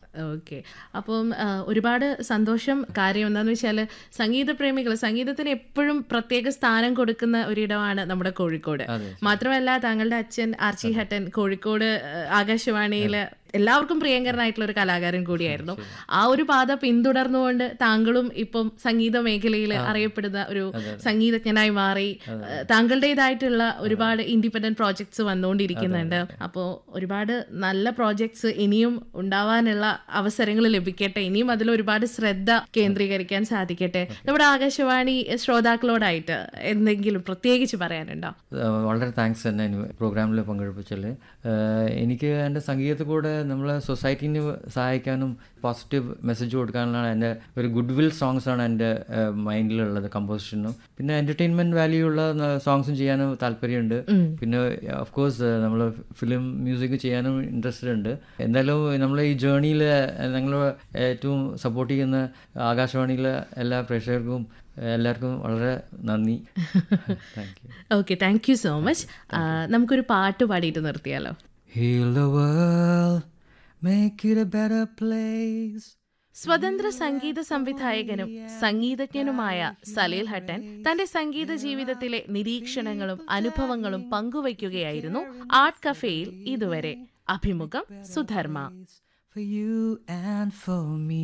Okay അപ്പം ആ, ഒരുപാട് സന്തോഷം കാര്യം എന്താണെന്ന് വെച്ചാൽ സംഗീത പ്രേമികൾ സംഗീതത്തിന് എപ്പോഴും പ്രത്യേക സ്ഥാനം കൊടുക്കുന്ന ഒരിടമാണ് നമ്മുടെ കോഴിക്കോട് അതെ. മാത്രമല്ല താങ്കളുടെ അച്ഛൻ ആർച്ചി ഹട്ടൻ കോഴിക്കോട് ആകാശവാണിയിൽ എല്ലാവർക്കും പ്രിയങ്കരനായിട്ടുള്ള ഒരു കലാകാരൻ കൂടിയായിരുന്നു ആ ഒരു പാത പിന്തുടർന്നുകൊണ്ട് താങ്കളും ഇപ്പം സംഗീത മേഖലയിൽ അറിയപ്പെടുന്ന ഒരു സംഗീതജ്ഞനായി മാറി ഏഹ്, താങ്കളുടേതായിട്ടുള്ള ഒരുപാട് ഇൻഡിപെൻഡന്റ് പ്രോജക്ട്സ് വന്നുകൊണ്ടിരിക്കുന്നുണ്ട് അപ്പോൾ ഒരുപാട് നല്ല പ്രോജക്ട്സ് ഇനിയും ഉണ്ടാവാനുള്ള അവസരങ്ങൾ ലഭിക്കട്ടെ ഇനിയും അതിൽ ഒരുപാട് ശ്രദ്ധ കേന്ദ്രീകരിക്കാൻ സാധിക്കട്ടെ നമ്മുടെ ആകാശവാണി ശ്രോതാക്കളോടായിട്ട് എന്തെങ്കിലും പ്രത്യേകിച്ച് പറയാനുണ്ടോ ഏഹ് വളരെ താങ്ക്സ് എന്നെ പ്രോഗ്രാമിൽ പങ്കെടുപ്പിച്ചതിൽ എനിക്ക് എൻ്റെ സംഗീതത്തിൽ കൂടെ നമ്മളെ സൊസൈറ്റീനെ സഹായിക്കാനും പോസിറ്റീവ് മെസ്സേജ് കൊടുക്കാനുള്ള എൻ്റെ ഒരു ഗുഡ് വിൽ സോങ്സ് ആണ് എൻ്റെ മൈൻഡിലുള്ളത് കമ്പോസിഷനും പിന്നെ എൻ്റർടൈൻമെൻറ്റ് വാല്യൂ ഉള്ള സോങ്സും ചെയ്യാനും താല്പര്യമുണ്ട് പിന്നെ ഓഫ് കോഴ്സ് നമ്മൾ ഫിലിം മ്യൂസിക് ചെയ്യാനും ഇൻട്രസ്റ്റഡ് ഉണ്ട് എന്തായാലും നമ്മൾ ഈ ജേണിയിൽ ഞങ്ങൾ ഏറ്റവും സപ്പോർട്ട് ചെയ്യുന്ന ആകാശവാണിയിലെ എല്ലാ പ്രേക്ഷകർക്കും എല്ലാവർക്കും വളരെ നന്ദി thank you okay thank you so much നമുക്കൊരു പാട്ട് പാടിയിട്ട് നിർത്തിയാലോ Heal the world, make it a better place. സ്വതന്ത്ര സംഗീത സംവിധായകനും സംഗീതജ്ഞനുമായ സലീൽ ഹട്ടൻ തന്റെ സംഗീത ജീവിതത്തിലെ നിരീക്ഷണങ്ങളും അനുഭവങ്ങളും പങ്കുവയ്ക്കുകയായിരുന്നു ആർട്ട് കഫേയിൽ ഇതുവരെ അഭിമുഖം Sudharma For you and for me.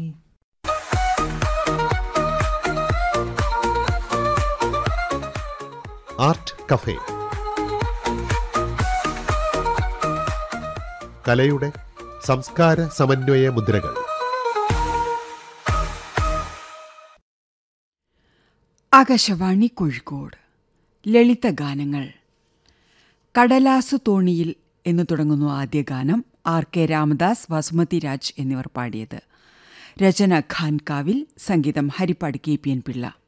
Art cafe കലയുടെ സംസ്കാര സമന്വയ മുദ്രകൾ ആകാശവാണി കോഴിക്കോട് ലളിതഗാനങ്ങൾ കടലാസു തോണിയിൽ എന്ന് തുടങ്ങുന്നു ആദ്യ ഗാനം ആർ കെ രാമദാസ് വസുമതി രാജ് എന്നിവർ പാടിയത് രചന ഖാൻകാവിൽ സംഗീതം Harippad K P N Pillai